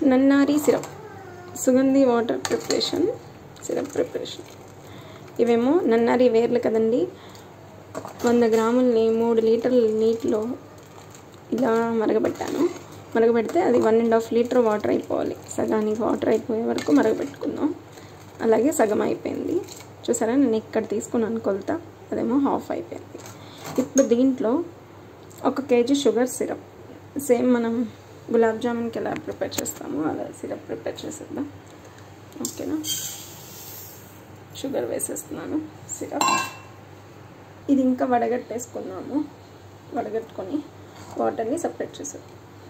నన్నారి syrup సుగంధి water preparation syrup preparation ఇవేమో నన్నారి వేర్లు కదండి వంద గ్రాములని మూడు లీటర్ల నీటిలో ఇలా మరగబెట్టాను మరగబెడితే అది one and half litre water అయిపోవాలి సగానికి వాటర్ అయిపోయే వరకు మరగబెట్టుకుందాం అలాగే సగం అయిపోయింది చూసారా నేను ఇక్కడ తీసుకున్నాను కొలత అదేమో హాఫ్ అయిపోయింది ఇప్పుడు దీంట్లో ఒక కేజీ షుగర్ సిరప్ సేమ్ మనం గులాబ్ జామున్కి ఎలా ప్రిపేర్ చేస్తామో అలా సిరప్ ప్రిపేర్ చేసేద్దాం ఓకేనా షుగర్ వేసేస్తున్నాను సిరప్ ఇది ఇంకా వడగట్టేసుకున్నాము వడగట్టుకొని వాటర్ని సపరేట్ చేసాం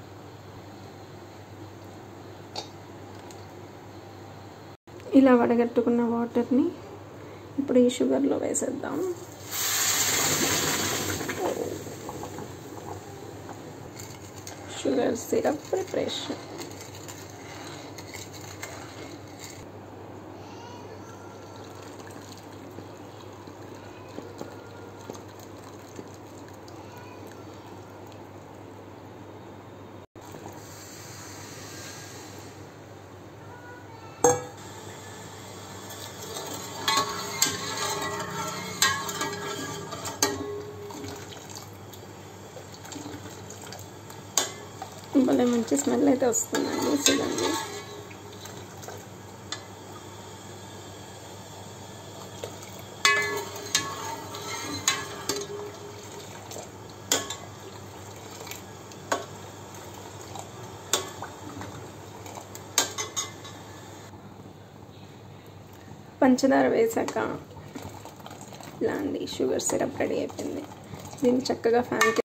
ఇలా వడగట్టుకున్న వాటర్ని ఇప్పుడు ఈ షుగర్లో వేసేద్దాం షుగర్ సిరప్ ప్రిపరేషన్ భలే మంచి స్మెల్ అయితే వస్తుందండి చూడండి పంచదార వేసాక ఇలా అండి షుగర్ సిరప్ రెడీ అయిపోయింది దీన్ని చక్కగా ఫ్యాన్ కింద